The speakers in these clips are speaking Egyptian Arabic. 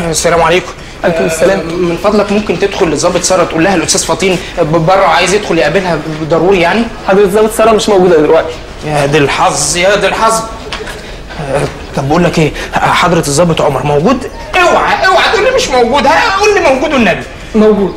السلام عليكم عليكم السلام. آه، من فضلك ممكن تدخل للظابط ساره تقول لها الاستاذ فطين بره عايز يدخل يقابلها ضروري يعني حضرتك ظابط ساره مش موجوده دلوقتي يا دي الحظ يا دي الحظ آه، طب بقول لك ايه حضره الظابط عمر موجود اوعى اوعى تقول لي مش موجود ها قول لي موجود والنبي موجود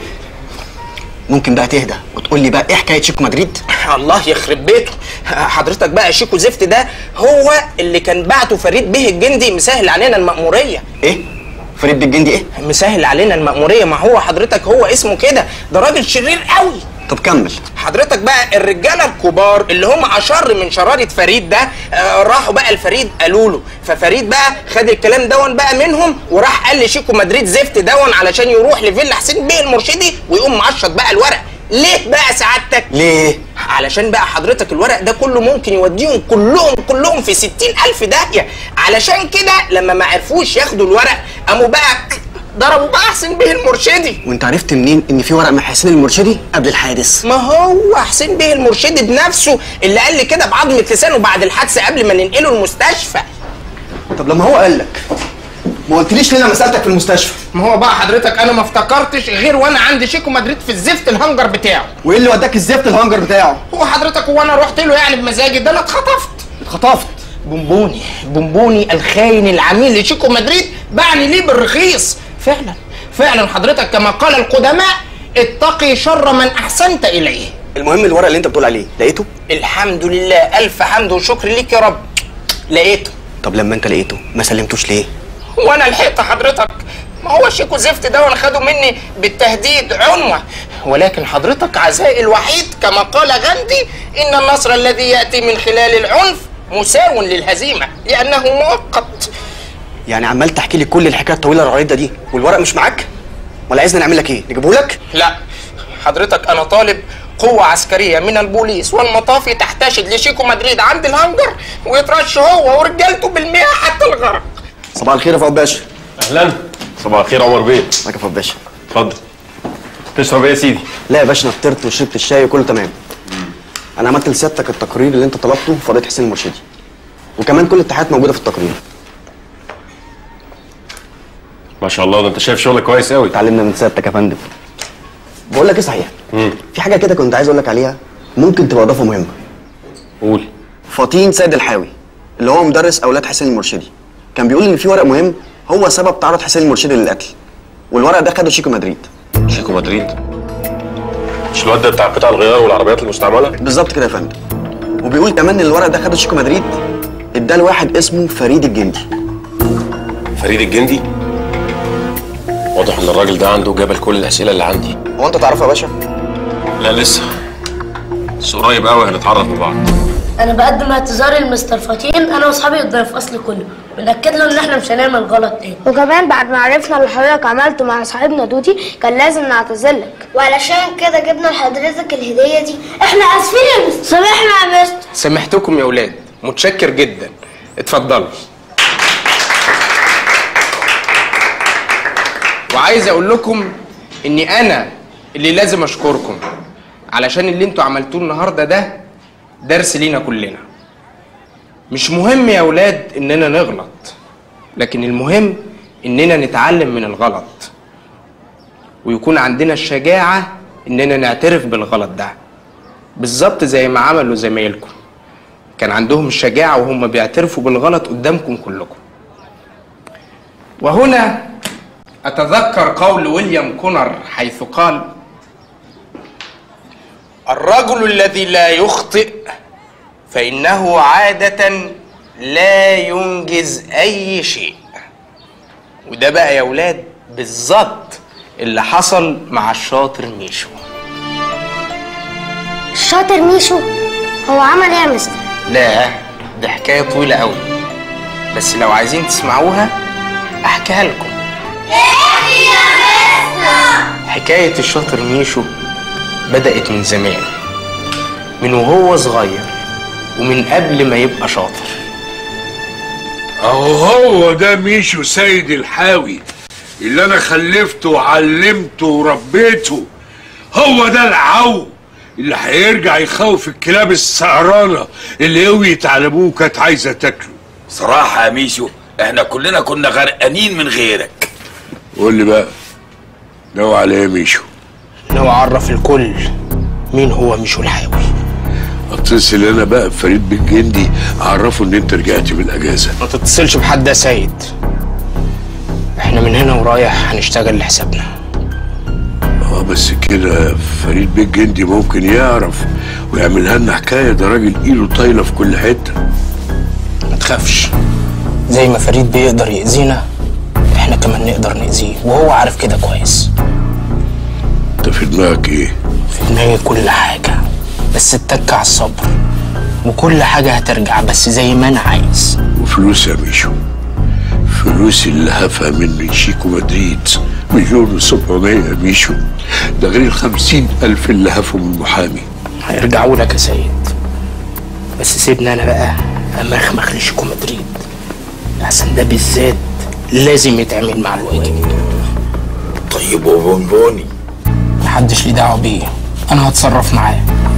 ممكن بقى تهدى وتقول لي بقى ايه حكايه شيكو مدريد الله يخرب بيته حضرتك بقى شيكو زفت ده هو اللي كان بعته فريد به الجندي مسهل علينا المأمورية ايه فريد بالجندي ايه مسهل علينا المأمورية ما هو حضرتك هو اسمه كده ده راجل شرير قوي طب كمل حضرتك بقى الرجاله الكبار اللي هم اشر من شراره فريد ده آه، راحوا بقى لفريد قالوا له ففريد بقى خد الكلام دون بقى منهم وراح قال لشيكو مدريد زفت دون علشان يروح لفيلا حسين بيه المرشدي ويقوم مقشط بقى الورق ليه بقى سعادتك ليه علشان بقى حضرتك الورق ده كله ممكن يوديهم كلهم كلهم في ستين ألف داهية علشان كده لما ما عرفوش ياخدوا الورق قاموا بقى ضربوا بقى حسين بيه المرشدي وانت عرفت منين ان في ورق من حسين المرشدي قبل الحادث ما هو حسين بيه المرشدي بنفسه اللي قال لي كده بعظمة لسانه بعد الحادثة قبل ما ننقله المستشفى طب لما هو قال لك ما قلتليش ليه لما سالتك في المستشفى ما هو بقى حضرتك انا ما افتكرتش غير وانا عندي شيكو مدريد في الزفت الهنجر بتاعه وايه اللي وداك الزفت الهنجر بتاعه هو حضرتك هو انا رحت له يعني بمزاجي ده انا اتخطفت اتخطفت بونبوني بونبوني الخاين العميل لشيكو مدريد باعني ليه بالرخيص فعلا فعلا حضرتك كما قال القدماء اتقي شر من احسنت اليه المهم الورق اللي انت بتقول عليه لقيته الحمد لله الف حمد وشكر ليك يا رب لقيته طب لما انت لقيته ما سلمتوش ليه وانا لحقت حضرتك ما هو شيكو زفت ده وانا خده مني بالتهديد عنوة ولكن حضرتك عزائي الوحيد كما قال غاندي ان النصر الذي ياتي من خلال العنف مساو للهزيمه لانه مؤقت يعني عمال تحكي لي كل الحكايه الطويله العريضه دي والورق مش معاك ولا عايزنا نعمل لك ايه نجيبه لك لا حضرتك انا طالب قوة عسكرية من البوليس والمطافي تحتشد لشيكو مدريد عند الهنجر ويترش هو ورجالته بالمياه حتى الغرق صباح الخير يا فؤاد باشا اهلا صباح الخير عمر بيه معاك يا فؤاد باشا اتفضل تشرب ايه يا سيدي لا يا باشا انا فطرت وشربت الشاي وكله تمام انا عملت لسيادتك التقرير اللي انت طلبته في قضيه حسين المرشدي وكمان كل التحيات موجوده في التقرير ما شاء الله ده انت شايف شغلك كويس قوي اتعلمنا من سيادتك يا فندم بقول لك ايه صحيح امم في حاجه كده كنت عايز اقول لك عليها ممكن تبقى اضافه مهمه قول فطين سيد الحاوي اللي هو مدرس اولاد حسين المرشدي كان بيقول ان في ورق مهم هو سبب تعرض حسين المرشدي للقتل والورق ده خده شيكو مدريد شيكو مدريد مش الواد ده بتاع قطع الغيار والعربيات المستعمله بالظبط كده يا فندم وبيقول كمان ان الورق ده خده شيكو مدريد اداه لواحد اسمه فريد الجندي فريد الجندي واضح ان الراجل ده عنده جبل كل الاسئله اللي عندي هو انت تعرفه يا باشا لا لسه بس قريب قوي هنتعرف ببعض انا بقدم اعتذاري لمستر فطين انا واصحابي قدام الفصل كله بنأكد له ان احنا مش هنعمل غلط تاني وكمان بعد ما عرفنا اللي حضرتك عملته مع صاحبنا دودي كان لازم نعتذر لك وعلشان كده جبنا لحضرتك الهدية دي احنا اسفين يا مستر سامحنا يا مستر سامحتكم يا ولاد متشكر جدا اتفضلوا وعايز اقول لكم اني انا اللي لازم اشكركم علشان اللي انتوا عملتوه النهارده ده درس لينا كلنا مش مهم يا ولاد اننا نغلط لكن المهم اننا نتعلم من الغلط ويكون عندنا الشجاعة اننا نعترف بالغلط ده بالظبط زي ما عملوا زمايلكم كان عندهم الشجاعة وهم بيعترفوا بالغلط قدامكم كلكم وهنا أتذكر قول ويليام كونر حيث قال الرجل الذي لا يخطئ فإنه عادة لا ينجز أي شيء وده بقى يا ولاد بالظبط اللي حصل مع الشاطر ميشو الشاطر ميشو هو عمل ايه يا مستر لا دي حكاية طويلة قوي بس لو عايزين تسمعوها أحكيها لكم حكاية الشاطر ميشو بدأت من زمان من وهو صغير ومن قبل ما يبقى شاطر اهو هو ده ميشو سيد الحاوي اللي انا خلفته وعلمته وربيته هو ده العو اللي هيرجع يخوف الكلاب السعرانه اللي قويت على ابوه كانت عايزه تاكله صراحة يا ميشو احنا كلنا كنا غرقانين من غيرك قول لي بقى ناوي على ايه يا ميشو ناوي اعرف الكل مين هو ميشو الحاوي اتصل انا بقى بفريد بن جندي اعرفه ان انت رجعت من الاجازه ما تتصلش بحد يا سيد احنا من هنا ورايح هنشتغل لحسابنا اه بس كده فريد بن جندي ممكن يعرف ويعملها لنا حكايه ده راجل ايده طايله في كل حته ما تخافش زي ما فريد بيقدر يأذينا احنا كمان نقدر نأذيه وهو عارف كده كويس انت في دماغك ايه في دماغي كل حاجة بس اتك على الصبر وكل حاجة هترجع بس زي ما أنا عايز وفلوس يا ميشو فلوس اللي هفها من شيكو مدريد مليون وسبعمية يا ميشو ده غير الخمسين ألف اللي هفوا من المحامي هيرجعوا لك يا سيد بس سيبني أنا بقى أمخمخ لشيكو مدريد أحسن ده بالذات لازم يتعمل مع الواجب طيب وبونبوني محدش ليه دعوة بيه أنا هتصرف معاه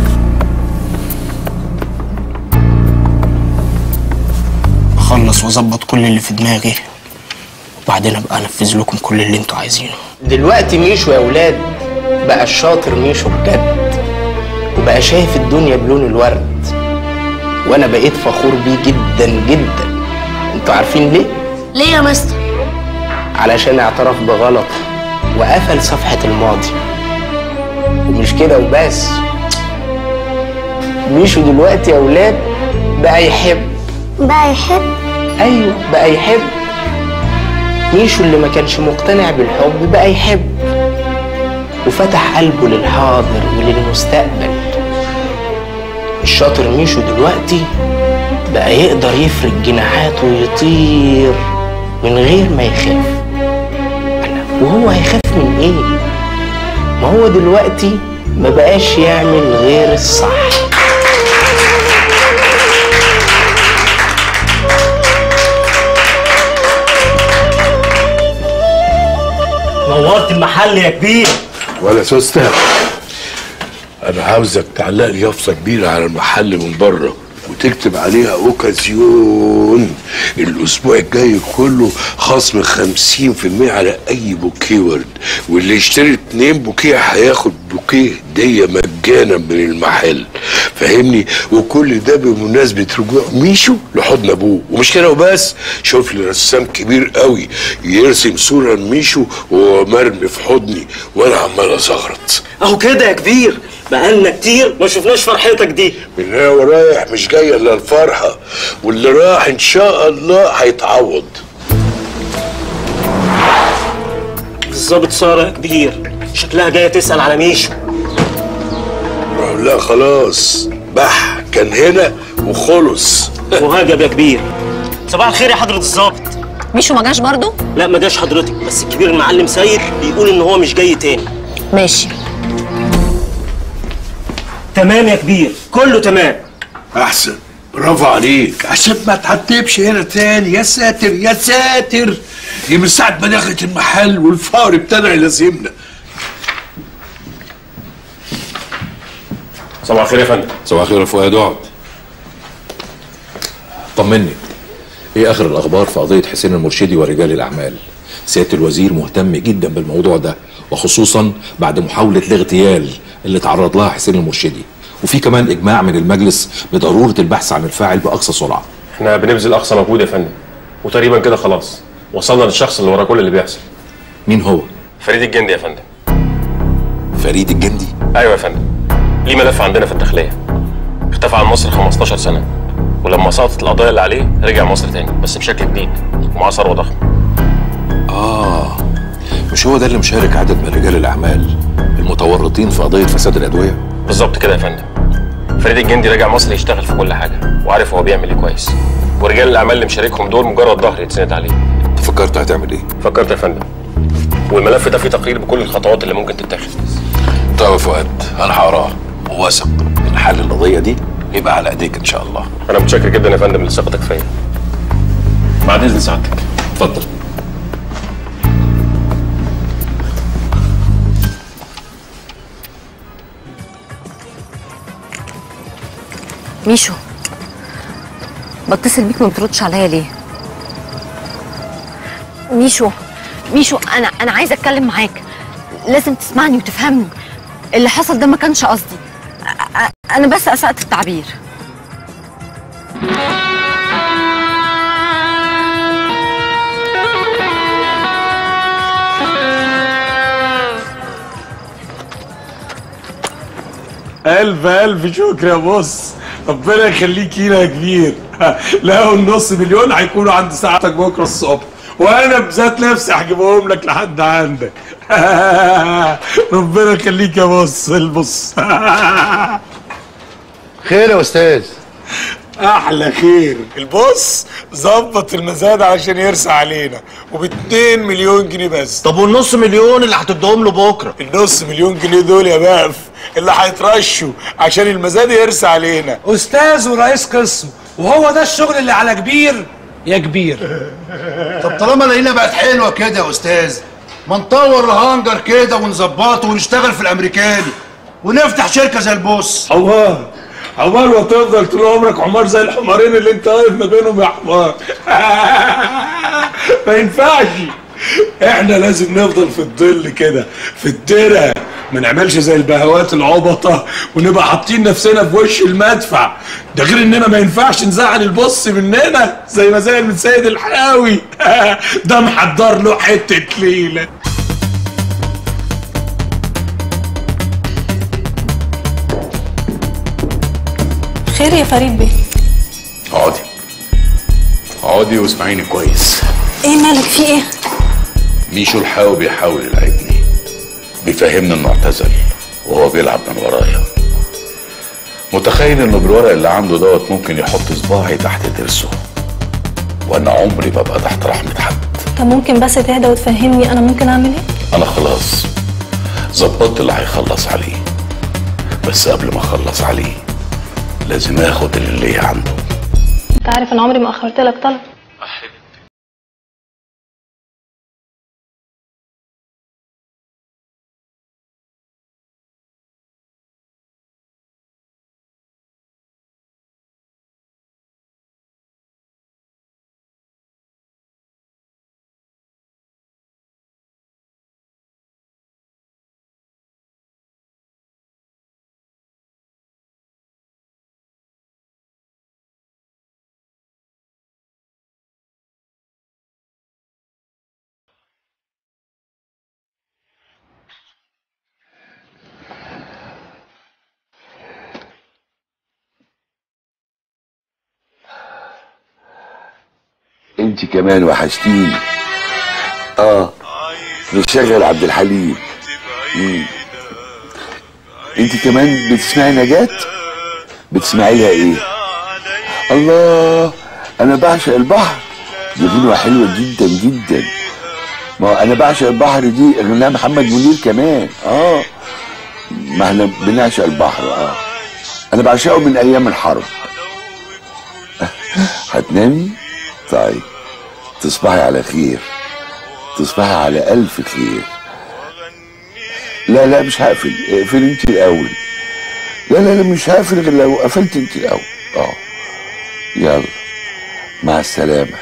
أخلص وأظبط كل اللي في دماغي وبعدين أبقى أنفذ لكم كل اللي أنتوا عايزينه دلوقتي ميشو يا ولاد بقى الشاطر ميشو بجد وبقى شايف الدنيا بلون الورد وأنا بقيت فخور بيه جدا جدا أنتوا عارفين ليه؟ ليه يا مستر علشان اعترف بغلطه وقفل صفحة الماضي ومش كده وبس ميشو دلوقتي يا ولاد بقى يحب بقى يحب ايوه بقى يحب ميشو اللي ما كانش مقتنع بالحب بقى يحب وفتح قلبه للحاضر وللمستقبل الشاطر ميشو دلوقتي بقى يقدر يفرد جناحاته ويطير من غير ما يخاف أنا- وهو هيخاف من ايه ما هو دلوقتي ما بقاش يعمل غير الصح نورت المحل يا كبير ولا سوسته انا عاوزك تعلق لي يافطه كبيره على المحل من بره وتكتب عليها اوكازيون الاسبوع الجاي كله خصم 50% على اي بوكيه ورد واللي يشتري اتنين بوكيه هياخد بوكيه هديه مجانا من المحل فاهمني وكل ده بمناسبه رجوع ميشو لحضن ابوه ومش كده وبس شوف لي رسام كبير قوي يرسم صوره لميشو وهو مرمي في حضني وانا عمال ازغرط اهو كده يا كبير بقالنا كتير ما شفناش فرحتك دي من هنا ورايح مش جايه الا الفرحه واللي راح ان شاء الله هيتعوض الظابط ساره يا كبير شكلها جايه تسال على ميشو لا خلاص بح كان هنا وخلص وهجب يا كبير صباح الخير يا حضره الظابط ميشو ما جاش برضو لا ما جاش حضرتك بس الكبير المعلم سيد بيقول ان هو مش جاي تاني ماشي تمام يا كبير كله تمام احسن برافو عليك عشان ما تعتبش هنا تاني يا ساتر يا ساتر دي من ساعه ما دخلت المحل والفقر ابتدى يلازمنا صباح الخير يا فندم صباح الخير يا فؤاد اقعد طمني ايه اخر الاخبار في قضيه حسين المرشدي ورجال الاعمال سياده الوزير مهتم جدا بالموضوع ده وخصوصا بعد محاوله الاغتيال اللي تعرض لها حسين المرشدي وفي كمان اجماع من المجلس بضروره البحث عن الفاعل باقصى سرعه احنا بنبذل اقصى مجهود يا فندم وتقريبا كده خلاص وصلنا للشخص اللي ورا كل اللي بيحصل مين هو فريد الجندي يا فندم فريد الجندي ايوه يا فندم ليه ملف عندنا في الداخليه اختفى عن مصر 15 سنه ولما سقطت القضايا اللي عليه رجع مصر تاني بس بشكل جديد ومعاه ثروه ضخمه اه مش هو ده اللي مشارك عدد من رجال الاعمال المتورطين في قضيه فساد الادويه بالظبط كده يا فندم فريد الجندي رجع مصر يشتغل في كل حاجه وعارف هو بيعمل ايه كويس ورجال الاعمال اللي مشاركهم دول مجرد ظهر يتسند عليه انت فكرت هتعمل ايه فكرت يا فندم والملف ده فيه تقرير بكل الخطوات اللي ممكن تتاخد طيب يا فؤاد انا هقراه وواثق ان حل القضيه دي يبقى على ايديك ان شاء الله انا متشكر جدا يا فندم لثقتك فيا بعد اذن سعادتك اتفضل ميشو بتصل بيك ما بتردش عليا ليه ميشو ميشو انا انا عايزه اتكلم معاك لازم تسمعني وتفهمني اللي حصل ده ما كانش قصدي أ- أ- انا بس اسأت التعبير ألف ألف شكر يا بص ربنا يخليك لينا يا كبير لا النص مليون هيكونوا عند ساعتك بكره الصبح وانا بذات نفسي هجيبهم لك لحد عندك ربنا يخليك يا بص البص خير يا استاذ احلى خير البص ظبط المزاد عشان يرسى علينا وب 2 مليون جنيه بس طب والنص مليون اللي هتديهم له بكره النص مليون جنيه دول يا بقف اللي هيترشوا عشان المزاد يرسى علينا استاذ ورئيس قسم وهو ده الشغل اللي على كبير يا كبير طب طالما لقينا بقت حلوه كده يا استاذ ما نطور الهانجر كده ونظبطه ونشتغل في الامريكاني ونفتح شركه زي البوس عمار عمار وتفضل طول عمرك عمار زي الحمارين اللي انت واقف ما بينهم يا حمار ما ينفعش احنا لازم نفضل في الظل كده في الدرة ما نعملش زي البهوات العبطة ونبقى حاطين نفسنا في وش المدفع ده غير اننا ما ينفعش نزعل البص مننا زي ما زعل من سيد الحاوي ده محضر له حتة ليلة خير يا فريد بيه اقعدي اقعدي واسمعيني كويس ايه مالك في ايه ميشو الحاوي بيحاول يلعبني بيفهمني انه اعتزل وهو بيلعب من ورايا متخيل انه بالورق اللي عنده دوت ممكن يحط صباعي تحت ضرسه وانا عمري ما ابقى تحت رحمه حد طب ممكن بس تهدى وتفهمني انا ممكن اعمل ايه انا خلاص ظبطت اللي هيخلص عليه بس قبل ما اخلص عليه لازم اخد اللي ليا عنده انت عارف ان عمري ما اخرت لك طلب انت كمان وحشتيني اه نشغل عبد الحليم مم. انت كمان بتسمعي نجاة بتسمعي لها ايه الله انا بعشق البحر دي غنوة حلوة جدا جدا ما هو انا بعشق البحر دي غناها محمد منير كمان اه ما احنا بنعشق البحر اه انا بعشقه من ايام الحرب هتنامي طيب تصبحي على خير تصبحي على ألف خير لا لا مش هقفل اقفل انت الأول لا لا لا مش هقفل غير لو قفلت انت الأول اه يلا مع السلامة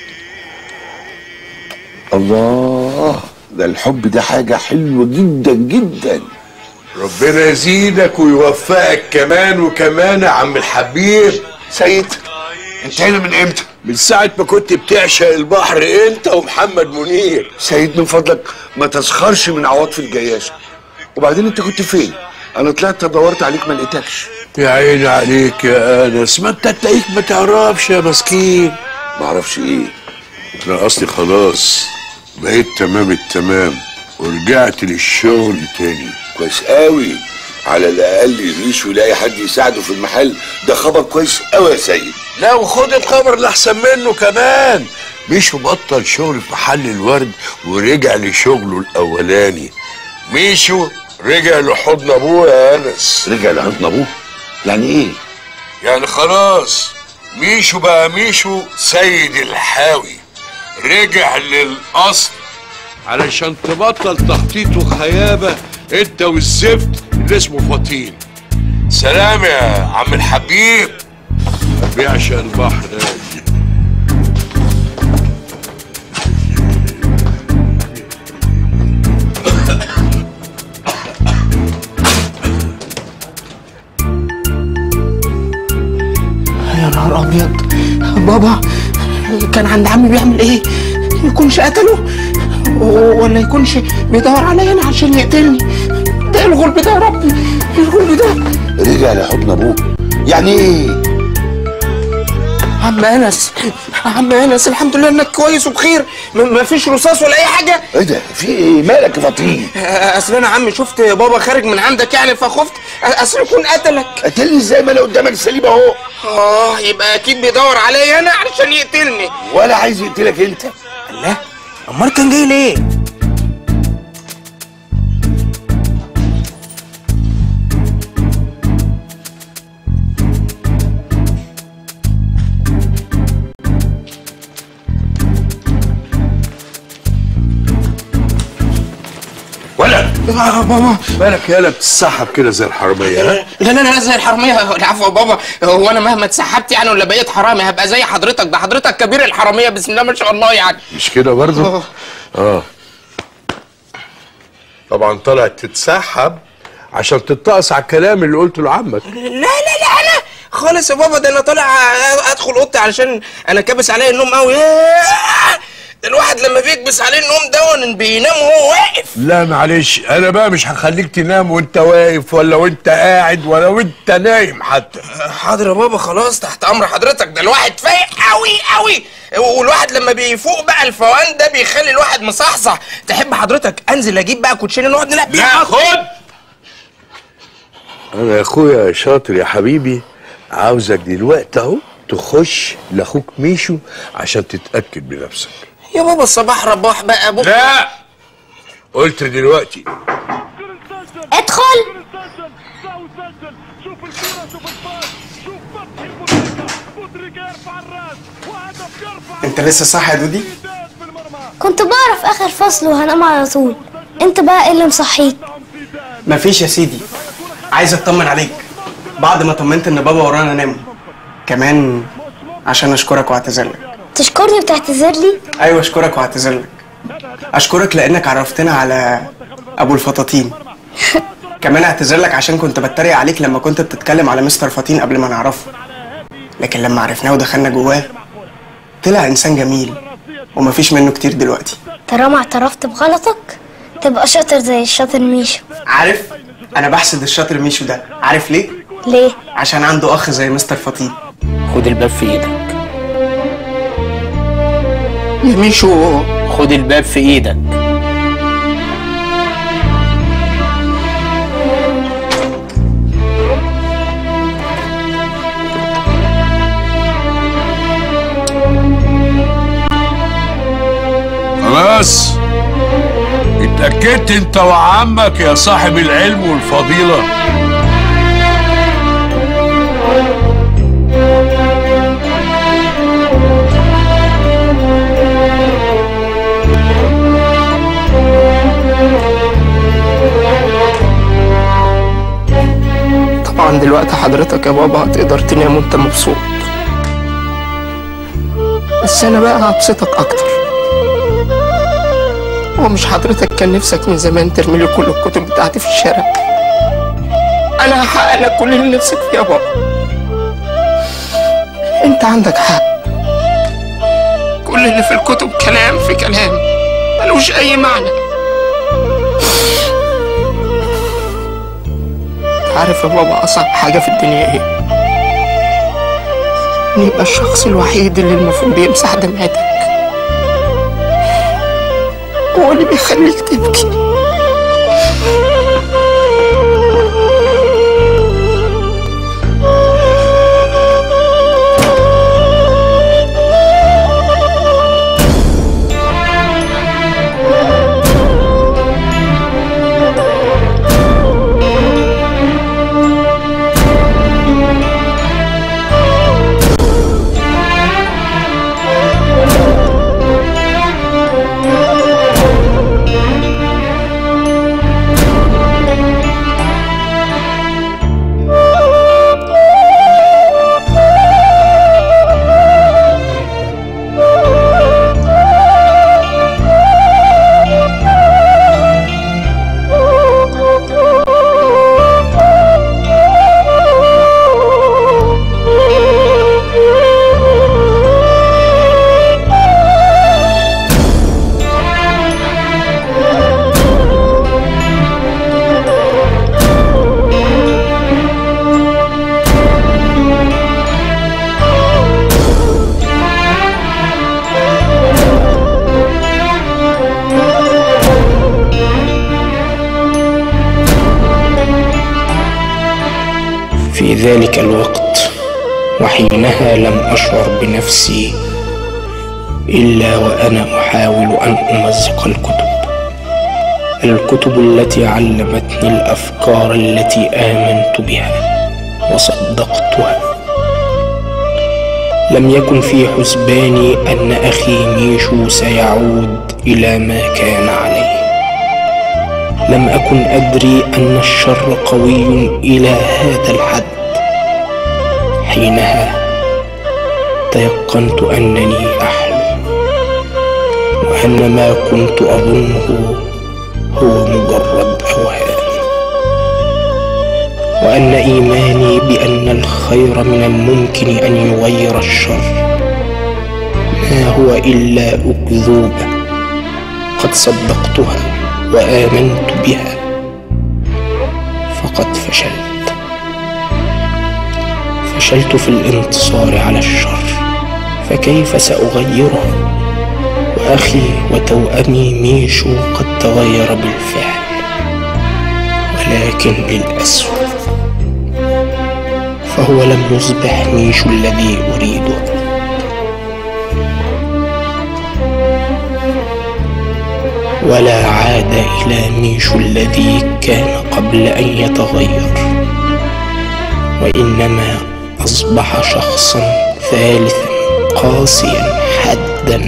الله ده الحب ده حاجة حلوة جدا جدا ربنا يزيدك ويوفقك كمان وكمان يا عم الحبيب سيد انت هنا من امتى؟ من ساعة ما كنت بتعشق البحر انت ومحمد منير سيد من فضلك ما تسخرش من عواطف الجياشة وبعدين انت كنت فين؟ انا طلعت دورت عليك ما لقيتكش يا عيني عليك يا انس ما انت تلاقيك ما تعرفش يا مسكين ما اعرفش ايه انا قصدي خلاص بقيت تمام التمام ورجعت للشغل تاني كويس قوي على الأقل يعيش ويلاقي حد يساعده في المحل ده خبر كويس قوي يا سيد لا وخد الخبر اللي احسن منه كمان ميشو بطل شغل في محل الورد ورجع لشغله الاولاني ميشو رجع لحضن ابوه يا انس رجع لحضن ابوه يعني ايه يعني خلاص ميشو بقى ميشو سيد الحاوي رجع للاصل علشان تبطل تخطيط وخيابه انت والزفت اللي اسمه فطين سلام يا عم الحبيب بيعشق البحر بابا كان عند عمي بيعمل ايه يكونش قتله و- ولا يكونش بيدور عليا انا عشان يقتلني ده إيه الغلب ده يا ربي إيه الغلب ده رجع لحضن ابوه يعني ايه عم انس عم انس الحمد لله انك كويس وبخير م- مفيش رصاص ولا اي حاجه ايه ده في ايه مالك يا فطين آه، اصل انا عمي شفت بابا خارج من عندك يعني فخفت آه، اصل يكون قتلك قتلني ازاي ما انا قدامك سليم اهو اه يبقى اكيد بيدور عليا انا علشان يقتلني ولا عايز يقتلك انت الله امال كان جاي ليه ولا آه، بابا مالك يالا بتسحب كده زي الحراميه ها لا لا لا زي الحراميه العفو يا بابا هو انا مهما اتسحبت يعني ولا بقيت حرامي هبقى زي حضرتك ده حضرتك كبير الحراميه بسم الله ما شاء الله يعني مش كده برضه اه طبعا طلعت تتسحب عشان تتقص على الكلام اللي قلته لعمك لا لا لا انا خالص يا بابا ده انا طالع ادخل اوضتي علشان انا كابس عليا النوم قوي ده الواحد لما بيكبس عليه النوم ده بينام وهو واقف لا معلش انا بقى مش هخليك تنام وانت واقف ولا وانت قاعد ولا وانت نايم حتى حاضر يا بابا خلاص تحت امر حضرتك ده الواحد فايق قوي قوي والواحد لما بيفوق بقى الفوان ده بيخلي الواحد مصحصح تحب حضرتك انزل اجيب بقى كوتشينه نقعد نلعب لا خد انا يا اخويا شاطر يا حبيبي عاوزك دلوقتي اهو تخش لاخوك ميشو عشان تتاكد بنفسك يا بابا الصباح رباح بقى بكره لا قلت دلوقتي ادخل انت لسه صح يا دودي كنت بعرف اخر فصل وهنام على طول انت بقى ايه اللي مصحيك مفيش يا سيدي عايز اطمن عليك بعد ما طمنت ان بابا ورانا نام كمان عشان اشكرك واعتذر لك تشكرني وتعتذر لي ايوه اشكرك واعتذر لك اشكرك لانك عرفتنا على ابو الفطاطين كمان اعتذر لك عشان كنت بتريق عليك لما كنت بتتكلم على مستر فطين قبل ما نعرفه لكن لما عرفناه ودخلنا جواه طلع انسان جميل ومفيش منه كتير دلوقتي طالما اعترفت بغلطك تبقى شاطر زي الشاطر ميشو عارف انا بحسد الشاطر ميشو ده عارف ليه ليه عشان عنده اخ زي مستر فطين خد الباب في ايدك يا ميشو خد الباب في ايدك خلاص اتأكدت انت وعمك يا صاحب العلم والفضيلة طبعا دلوقتي حضرتك يا بابا هتقدر تنام وانت مبسوط بس انا بقى هبسطك اكتر هو مش حضرتك كان نفسك من زمان ترمي لي كل الكتب بتاعتي في الشارع انا هحقق لك كل اللي نفسك فيه يا بابا انت عندك حق كل اللي في الكتب كلام في كلام ملوش اي معنى عارف يا بابا اصعب حاجه في الدنيا ايه ان يبقى الشخص الوحيد اللي المفروض يمسح دمعتك هو اللي بيخليك تبكي ذلك الوقت وحينها لم أشعر بنفسي إلا وأنا أحاول أن أمزق الكتب الكتب التي علمتني الأفكار التي آمنت بها وصدقتها لم يكن في حسباني أن أخي ميشو سيعود إلى ما كان عليه لم أكن أدري أن الشر قوي إلى هذا الحد حينها تيقنت أنني أحلم وأن ما كنت أظنه هو مجرد أوهام وأن إيماني بأن الخير من الممكن أن يغير الشر ما هو إلا أكذوبة قد صدقتها وآمنت بها فقد فشلت فشلت في الانتصار على الشر فكيف سأغيره وأخي وتوأمي ميشو قد تغير بالفعل ولكن للأسوأ فهو لم يصبح ميشو الذي أريده ولا عاد إلى ميشو الذي كان قبل أن يتغير وإنما أصبح شخصا ثالثا قاسيا حدا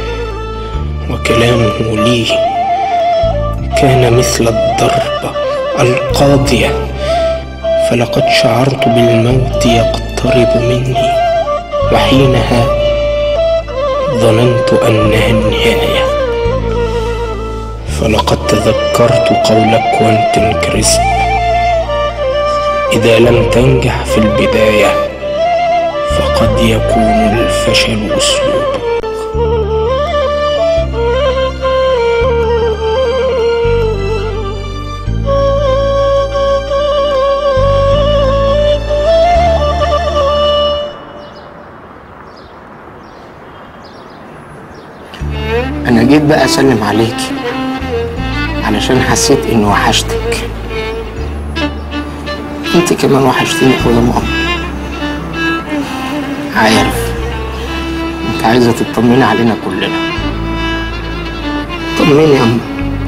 وكلامه لي كان مثل الضربة القاضية فلقد شعرت بالموت يقترب مني وحينها ظننت أنها النهاية فلقد تذكرت قول كوانتن كريسب إذا لم تنجح في البداية فقد يكون الفشل أسلوبك انا جيت بقى اسلم عليكي علشان حسيت اني وحشتك انت كمان وحشتني قوي يا ماما عارف انت عايزه تطمني علينا كلنا طمني يا أم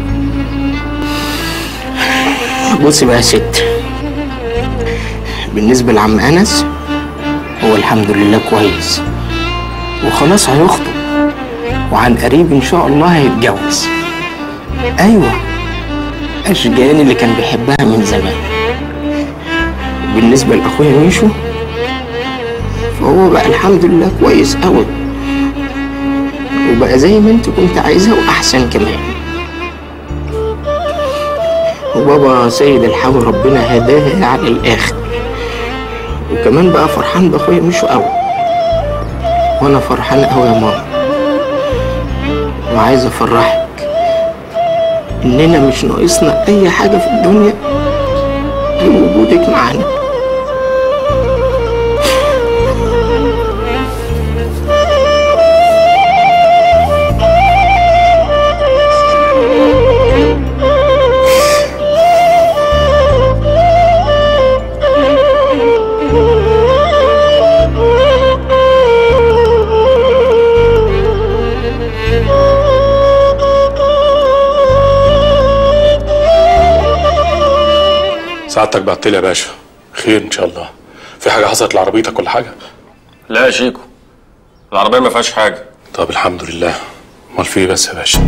بصي بقى يا ست بالنسبة لعم أنس هو الحمد لله كويس وخلاص هيخطب وعن قريب إن شاء الله هيتجوز أيوة أشجان اللي كان بيحبها من زمان بالنسبة لأخويا ميشو فهو بقى الحمد لله كويس أوي وبقى زي ما انت كنت عايزها وأحسن كمان وبابا سيد الحاوي ربنا هداه على الآخر وكمان بقى فرحان بأخويا ميشو أوي وأنا فرحان أوي يا ماما وعايز أفرحك إننا مش ناقصنا أي حاجة في الدنيا غير وجودك معانا سعادتك بعت لي يا باشا خير ان شاء الله في حاجه حصلت لعربيتك ولا حاجه لا يا شيكو العربيه ما فيهاش حاجه طب الحمد لله امال في ايه بس يا باشا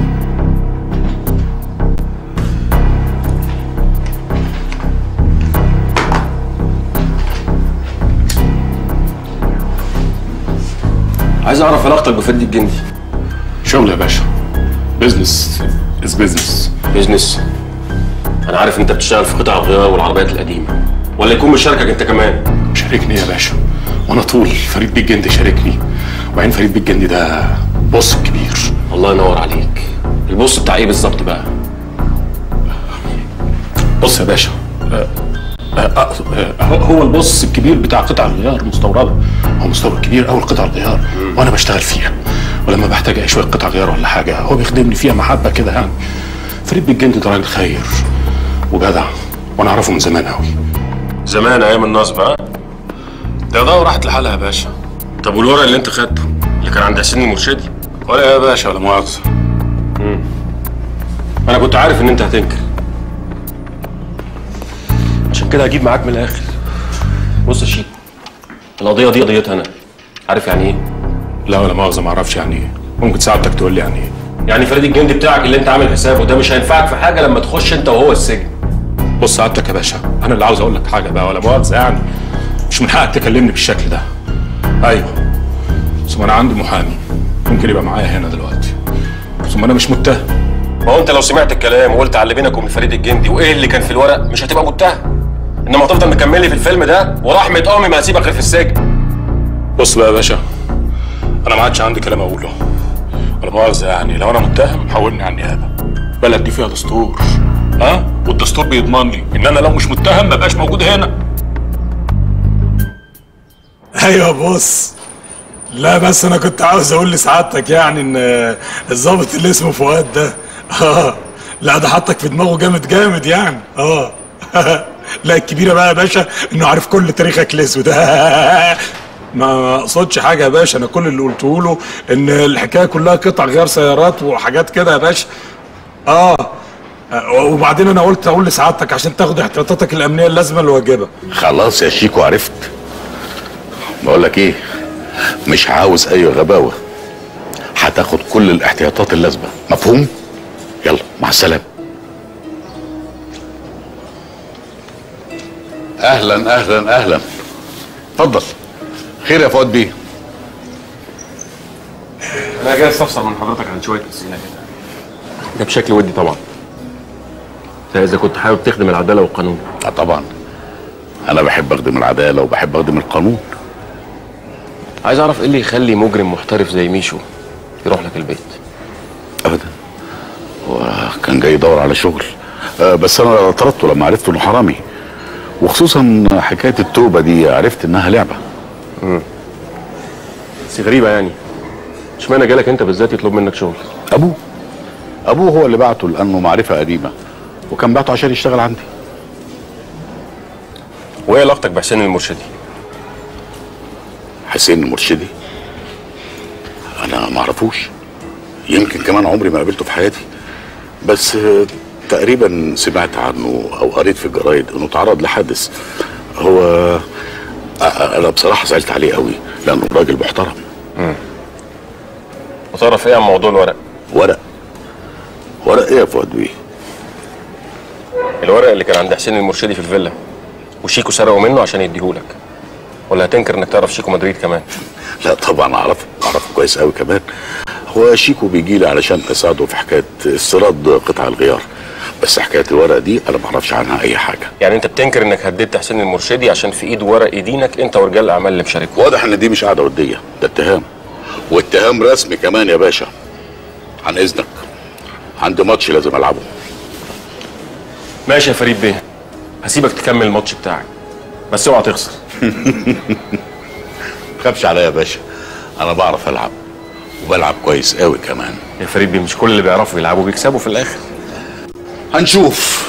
عايز اعرف علاقتك بفدي الجندي شغل يا باشا بزنس از بزنس بيزنس انا عارف انت بتشتغل في قطع الغيار والعربيات القديمه ولا يكون مشاركك انت كمان شاركني يا باشا وانا طول فريد بيك جندي شاركني وبعدين فريد بيك جندي ده بص كبير الله ينور عليك البوس بتاع ايه بالظبط بقى بص يا باشا آه، آه، آه، آه، هو البص الكبير بتاع قطع الغيار المستورده هو مستورد كبير قوي قطع الغيار وانا بشتغل فيها ولما بحتاج اي شويه قطع غيار ولا حاجه هو بيخدمني فيها محبه كده يعني فريد بيك جندي ده راجل خير وجدع وانا اعرفه من زمان قوي زمان ايام النصب ها ده ده وراحت لحالها يا باشا طب والورق اللي انت خدته اللي كان عند حسين المرشدي ولا يا باشا ولا مؤاخذه انا كنت عارف ان انت هتنكر عشان كده هجيب معاك من الاخر بص يا شيك القضيه دي قضيتها انا عارف يعني ايه لا ولا مؤاخذه ما اعرفش يعني ايه ممكن سعادتك تقول لي يعني ايه يعني فريد الجندي بتاعك اللي انت عامل حسابه ده مش هينفعك في حاجه لما تخش انت وهو السجن بص سعادتك يا باشا انا اللي عاوز اقول لك حاجه بقى ولا مؤاخذه يعني مش من حقك تكلمني بالشكل ده ايوه ثم انا عندي محامي ممكن يبقى معايا هنا دلوقتي ثم انا مش متهم ما هو انت لو سمعت الكلام وقلت على اللي بينك وبين فريد الجندي وايه اللي كان في الورق مش هتبقى متهم انما هتفضل مكمل لي في الفيلم ده ورحمه امي ما هسيبك غير في السجن بص بقى يا باشا انا ما عادش عندي كلام اقوله ولا مؤاخذه يعني لو انا متهم حولني عن نيابه البلد دي فيها دستور ها والدستور بيضمن لي ان انا لو مش متهم ما بقاش موجود هنا ايوه بص لا بس انا كنت عاوز اقول لسعادتك يعني ان الظابط اللي اسمه فؤاد ده اه لا ده حطك في دماغه جامد جامد يعني اه لا الكبيره بقى يا باشا انه عارف كل تاريخك الاسود ما اقصدش حاجه يا باشا انا كل اللي قلته له ان الحكايه كلها قطع غيار سيارات وحاجات كده يا باشا اه وبعدين انا قلت اقول لسعادتك عشان تاخد احتياطاتك الامنيه اللازمه الواجبه خلاص يا شيكو عرفت بقول لك ايه مش عاوز اي غباوه هتاخد كل الاحتياطات اللازمه مفهوم يلا مع السلامه اهلا اهلا اهلا اتفضل خير يا فؤاد بيه انا جاي استفسر من حضرتك عن شويه اسئله كده ده بشكل ودي طبعا ده اذا كنت حابب تخدم العداله والقانون اه طبعا انا بحب اخدم العداله وبحب اخدم القانون عايز اعرف ايه اللي يخلي مجرم محترف زي ميشو يروح لك البيت ابدا هو كان جاي يدور على شغل آه بس انا طردته لما عرفت انه حرامي وخصوصا حكايه التوبه دي عرفت انها لعبه امم بس غريبه يعني اشمعنى جالك انت بالذات يطلب منك شغل ابوه ابوه هو اللي بعته لانه معرفه قديمه وكان بعته عشان يشتغل عندي وايه علاقتك بحسين المرشدي حسين المرشدي انا ما اعرفوش يمكن كمان عمري ما قابلته في حياتي بس آه، تقريبا سمعت عنه او قريت في الجرايد انه تعرض لحادث هو آه، انا بصراحه زعلت عليه قوي لانه راجل محترم امم وتعرف ايه عن موضوع الورق ورق ورق ايه يا فؤاد بيه الورق اللي كان عند حسين المرشدي في الفيلا وشيكو سرقه منه عشان يديهولك ولا هتنكر انك تعرف شيكو مدريد كمان لا طبعا اعرفه اعرفه كويس قوي كمان هو شيكو بيجي لي علشان اساعده في حكايه استيراد قطع الغيار بس حكايه الورق دي انا ما اعرفش عنها اي حاجه يعني انت بتنكر انك هددت حسين المرشدي عشان في ايده ورق يدينك انت ورجال الاعمال اللي مشاركه واضح ان دي مش قاعده وديه ده اتهام واتهام رسمي كمان يا باشا عن اذنك عندي ماتش لازم العبه ماشي يا فريد بيه هسيبك تكمل الماتش بتاعك بس اوعى تخسر خافش عليا يا باشا انا بعرف العب وبلعب كويس قوي كمان يا فريد بيه مش كل اللي بيعرفوا يلعبوا بيكسبوا في الاخر هنشوف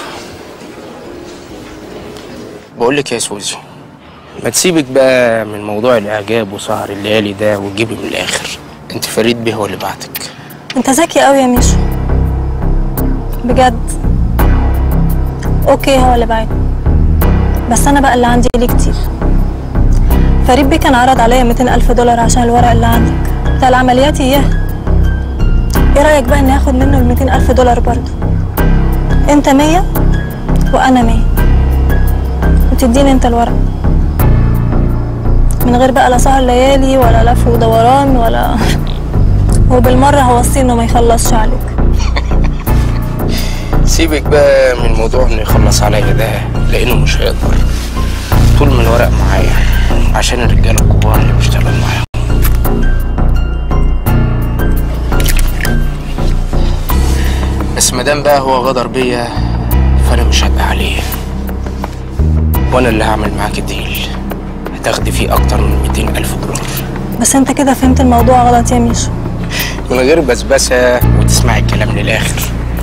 بقول لك يا سوزي ما تسيبك بقى من موضوع الاعجاب وسهر الليالي ده وتجيبي من الاخر انت فريد بيه هو اللي بعتك انت ذكي قوي يا ميشو بجد اوكي هو اللي بعت بس انا بقى اللي عندي ليه كتير فريد بيه كان عرض عليا 200 الف دولار عشان الورق اللي عندك بتاع العمليات اياه ايه رايك بقى اني اخد منه ال 200 الف دولار برضه انت 100 وانا 100 وتديني انت الورق من غير بقى لا سهر ليالي ولا لف ودوران ولا وبالمره هوصيه انه ما يخلصش عليك سيبك بقى من موضوع انه يخلص عليا ده لانه مش هيقدر طول ما الورق معايا عشان الرجاله الكبار اللي بشتغل معاهم بس مادام بقى هو غدر بيا فانا مش هبقى عليه وانا اللي هعمل معاك الديل هتاخدي فيه اكتر من 200 الف دولار بس انت كده فهمت الموضوع غلط يا ميشو من غير بسبسه وتسمعي الكلام للاخر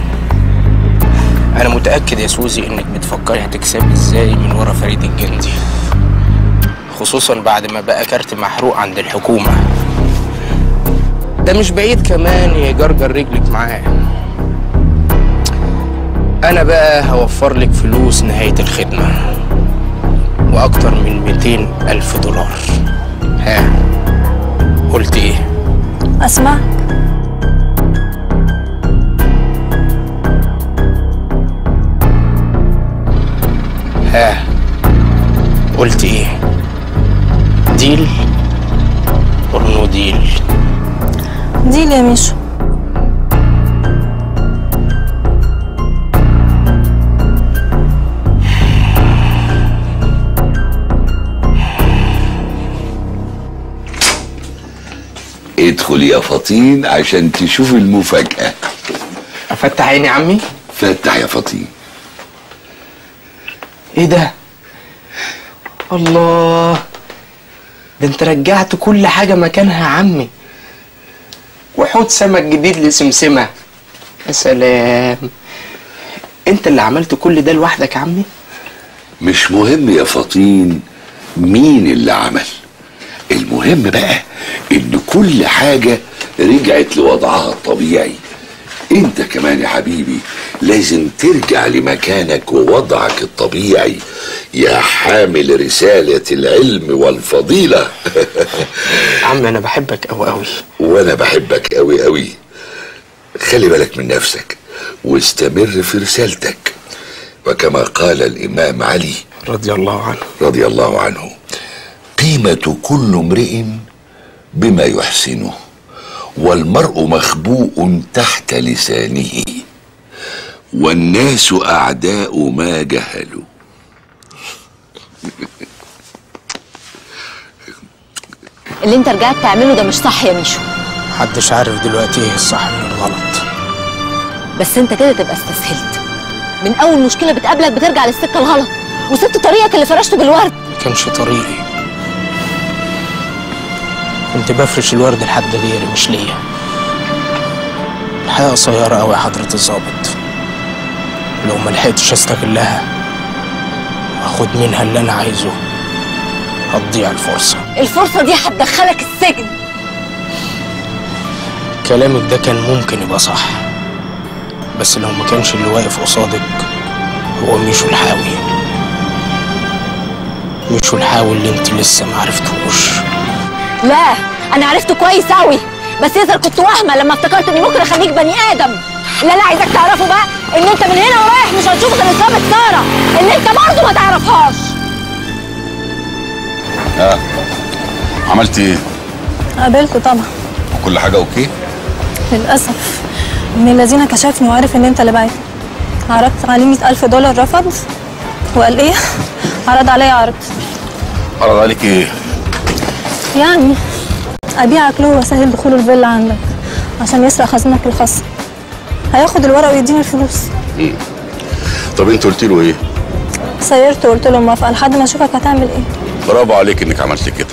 انا متاكد يا سوزي انك بتفكري هتكسبي ازاي من ورا فريد الجندي خصوصا بعد ما بقى كارت محروق عند الحكومة ده مش بعيد كمان يجرجر رجلك معاه انا بقى هوفر لك فلوس نهاية الخدمة واكتر من 200 الف دولار ها قلت ايه اسمع ها قلت ايه ديل اور نو ديل ديل يا ميشو ادخل يا فطين عشان تشوف المفاجأة افتح عيني يا عمي فتح يا فطين ايه ده الله ده انت رجعت كل حاجة مكانها يا عمي وحوض سمك جديد لسمسمة يا سلام انت اللي عملت كل ده لوحدك يا عمي مش مهم يا فطين مين اللي عمل المهم بقى ان كل حاجة رجعت لوضعها الطبيعي انت كمان يا حبيبي لازم ترجع لمكانك ووضعك الطبيعي يا حامل رسالة العلم والفضيلة عم انا بحبك قوي قوي وانا بحبك قوي قوي خلي بالك من نفسك واستمر في رسالتك وكما قال الامام علي رضي الله عنه رضي الله عنه قيمة كل امرئ بما يحسنه والمرء مخبوء تحت لسانه والناس أعداء ما جهلوا اللي انت رجعت تعمله ده مش صح يا ميشو محدش عارف دلوقتي ايه الصح من الغلط بس انت كده تبقى استسهلت من اول مشكله بتقابلك بترجع للسكه الغلط وسبت طريقك اللي فرشته بالورد ما كانش طريقي كنت بفرش الورد لحد غيري مش ليا الحياة قصيرة أوي يا حضرة الظابط لو ما لحقتش استغلها واخد منها اللي أنا عايزه هتضيع الفرصة الفرصه دي هتدخلك السجن كلامك ده كان ممكن يبقى صح بس لو ما كانش اللي واقف قصادك هو ميشو الحاوي ميشو الحاوي اللي انت لسه معرفتهوش لا انا عرفته كويس قوي بس يظهر كنت واهمه لما افتكرت اني ممكن اخليك بني ادم اللي انا عايزك تعرفه بقى ان انت من هنا ورايح مش هتشوف غير اصابه ساره اللي انت برضه ما تعرفهاش ها عملت ايه؟ قابلته طبعا كل حاجة اوكي؟ للأسف ابن الذين كشفني وعرف إن أنت اللي بعت عرضت عليه مئة ألف دولار رفض وقال إيه؟ عرض عليا عرض عرض عليك ايه؟ يعني أبيعك له وأسهل دخوله الفيلا عندك عشان يسرق خزنك الخاصة هياخد الورق ويديني الفلوس مم. طب انت قلت له ايه؟ سيرته وقلت له موافقة لحد ما أشوفك هتعمل إيه برافو عليك انك عملت كده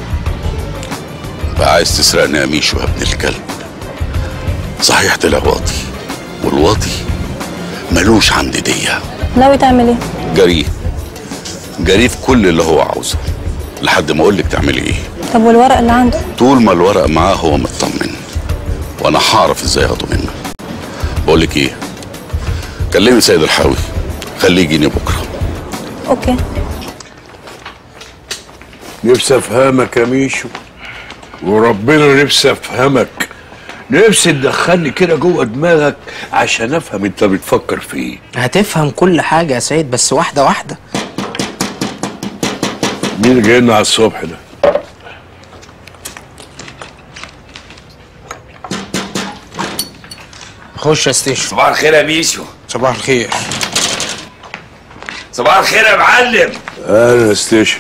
بقى عايز تسرقني يا ميشو يا ابن الكلب صحيح طلع واطي والواطي ملوش عند دية ناوي تعمل إيه؟ جريه جريه في كل اللي هو عاوزه لحد ما اقولك تعملي ايه طب والورق اللي عنده طول ما الورق معاه هو مطمن وانا هعرف ازاي اخده منه بقولك ايه كلمي سيد الحاوي خليه يجيني بكره أوكي نفسي افهمك يا ميشو وربنا نفسي افهمك نفسي تدخلني كده جوه دماغك عشان افهم انت بتفكر في ايه هتفهم كل حاجة يا سيد بس واحدة واحدة مين اللي جاي لنا على الصبح ده خش يا ستيشن صباح الخير يا ميشو صباح الخير صباح الخير يا معلم انا ستيشن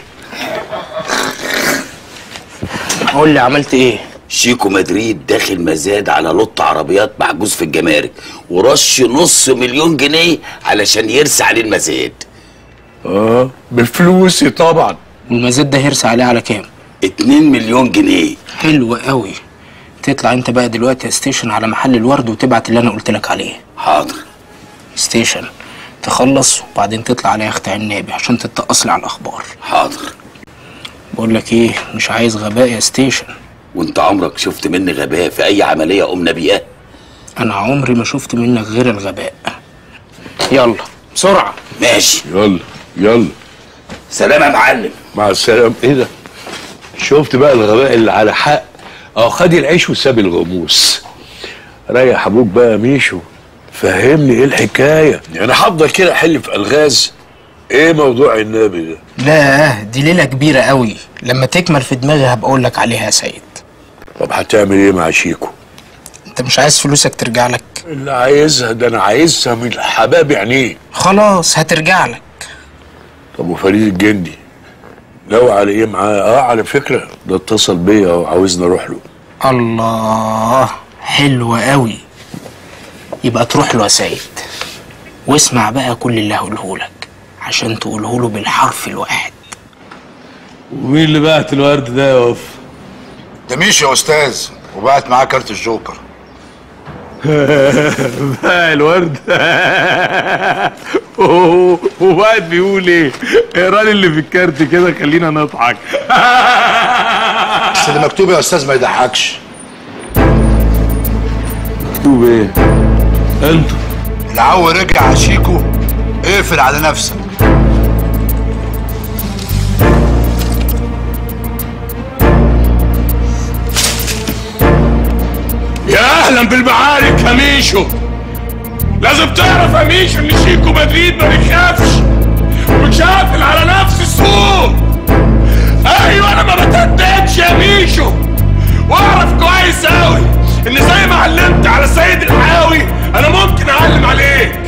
قول لي عملت ايه شيكو مدريد داخل مزاد على لط عربيات محجوز في الجمارك ورش نص مليون جنيه علشان يرسى عليه المزاد اه بفلوسي طبعا والمزاد ده هيرسى عليه على كام 2 مليون جنيه حلو قوي تطلع انت بقى دلوقتي يا ستيشن على محل الورد وتبعت اللي انا قلت لك عليه حاضر ستيشن تخلص وبعدين تطلع على يخت عنابي عشان تتقص لي على الاخبار حاضر بقول لك ايه مش عايز غباء يا ستيشن وانت عمرك شفت مني غباء في اي عمليه قمنا بيها انا عمري ما شفت منك غير الغباء يلا بسرعه ماشي يلا يلا سلام يا معلم مع السلامة ايه ده شفت بقى الغباء اللي على حق اه خد العيش وساب الغموس ريح ابوك بقى يا ميشو فهمني ايه الحكايه يعني هفضل كده احل في الغاز ايه موضوع النبي ده لا دي ليله كبيره قوي لما تكمل في دماغي هبقى اقول لك عليها يا سيد طب هتعمل ايه مع شيكو انت مش عايز فلوسك ترجع لك اللي عايزها ده انا عايزها من حباب عينيه خلاص هترجع لك طب وفريد الجندي لو على ايه معاه اه على فكره ده اتصل بيا وعاوزني اروح له الله حلو قوي يبقى تروح له يا سيد واسمع بقى كل اللي هقوله لك عشان تقوله له بالحرف الواحد ومين اللي بعت الورد ده يا وف ده ماشي يا استاذ وبعت معاه كارت الجوكر بقى الورد وبعد بيقول ايه اقرا لي اللي في الكارت كده خلينا نضحك بس اللي مكتوب يا استاذ ما يضحكش مكتوب ايه انتوا العو رجع على شيكو اقفل على نفسك يا اهلا بالمعارك يا ميشو لازم تعرف يا ميشو ان شيكو مدريد ما بيخافش ومتشافل على نفس السوق ايوه انا ما بتهددش يا ميشو واعرف كويس قوي ان زي ما علمت على السيد الحاوي انا ممكن اعلم عليك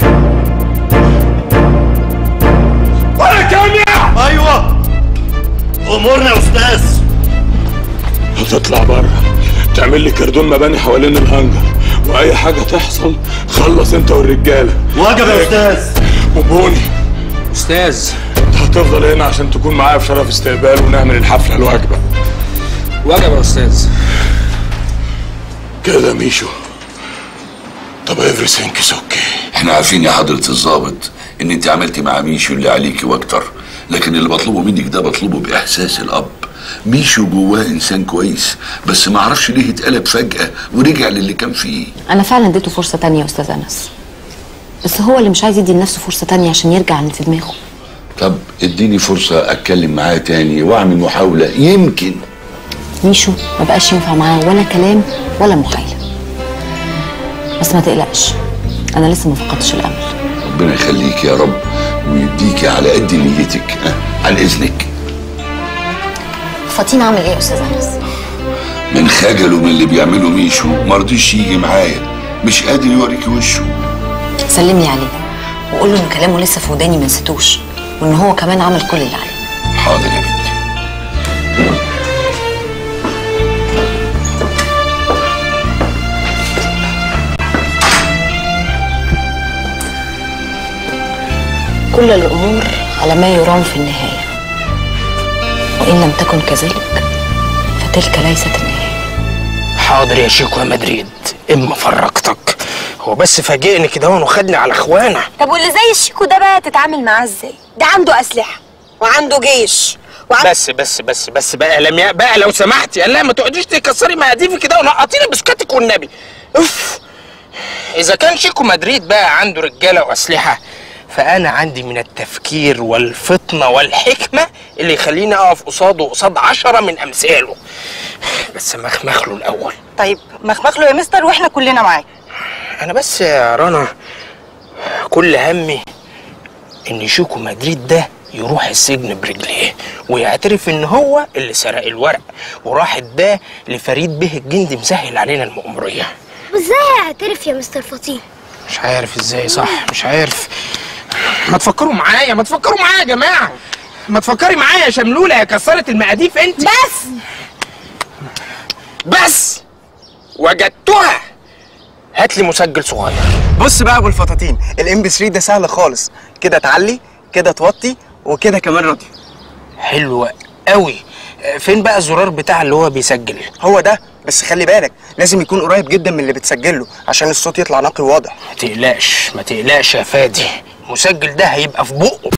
ولا كامية ايوه امورنا يا استاذ هتطلع بره تعمل لي كردون مباني حوالين الهنجر واي حاجه تحصل خلص انت والرجاله واجب يا استاذ وبوني استاذ انت هتفضل هنا عشان تكون معايا في شرف استقبال ونعمل الحفله الواجبه واجب يا استاذ كده ميشو طب everything is okay احنا عارفين يا حضرة الضابط ان انت عملتي مع ميشو اللي عليكي واكتر لكن اللي بطلبه منك ده بطلبه باحساس الاب ميشو جواه انسان كويس بس ما اعرفش ليه اتقلب فجأة ورجع للي كان فيه انا فعلا اديته فرصه تانية يا استاذ انس بس هو اللي مش عايز يدي لنفسه فرصه تانية عشان يرجع عن في دماغه طب اديني فرصة اتكلم معاه تاني واعمل محاولة يمكن ميشو ما بقاش ينفع معاه ولا كلام ولا محايله بس ما تقلقش انا لسه ما فقدتش الامل ربنا يخليك يا رب ويديكي على قد نيتك ها عن اذنك فاطين عامل ايه يا استاذ انس من خجله من اللي بيعمله ميشو مرضيش يجي معايا مش قادر يوريكي وشه سلم لي عليه وقول له ان كلامه لسه في وداني ما نسيتوش وان هو كمان عمل كل اللي عليه حاضر يا بنتي كل الامور على ما يرام في النهايه وان لم تكن كذلك فتلك ليست النهايه حاضر يا شيكو يا مدريد اما فرقتك هو بس فاجئني كده وخدني على اخوانا طب واللي زي الشيكو ده بقى تتعامل معاه ازاي ده عنده اسلحه وعنده جيش وعنده بس بس بس بس بقى لمياء بقى لو سمحتي قال لا ما تقعديش تكسري مقاديفي كده ونقطيني بسكتك والنبي اوف اذا كان شيكو مدريد بقى عنده رجاله واسلحه فانا عندي من التفكير والفطنه والحكمه اللي يخليني اقف قصاده قصاد عشرة من امثاله بس مخمخ له الاول طيب مخمخ له يا مستر واحنا كلنا معاه انا بس يا رنا كل همي ان شيكو مدريد ده يروح السجن برجليه ويعترف ان هو اللي سرق الورق وراح اداه لفريد به الجندي مسهل علينا المأمورية وازاي هيعترف يا مستر فطين مش عارف ازاي صح مش عارف ما تفكروا معايا ما تفكروا معايا يا جماعة ما تفكري معايا يا شملولة يا كسرت المقاديف انت بس بس وجدتها هات لي مسجل صغير بص بقى يا ابو الفطاطين الام بي 3 ده سهل خالص كده تعلي كده توطي وكده كمان راديو حلوة قوي فين بقى الزرار بتاع اللي هو بيسجل هو ده بس خلي بالك لازم يكون قريب جدا من اللي بتسجله عشان الصوت يطلع نقي وواضح ما تقلقش ما تقلقش يا فادي المسجل ده هيبقى في بقه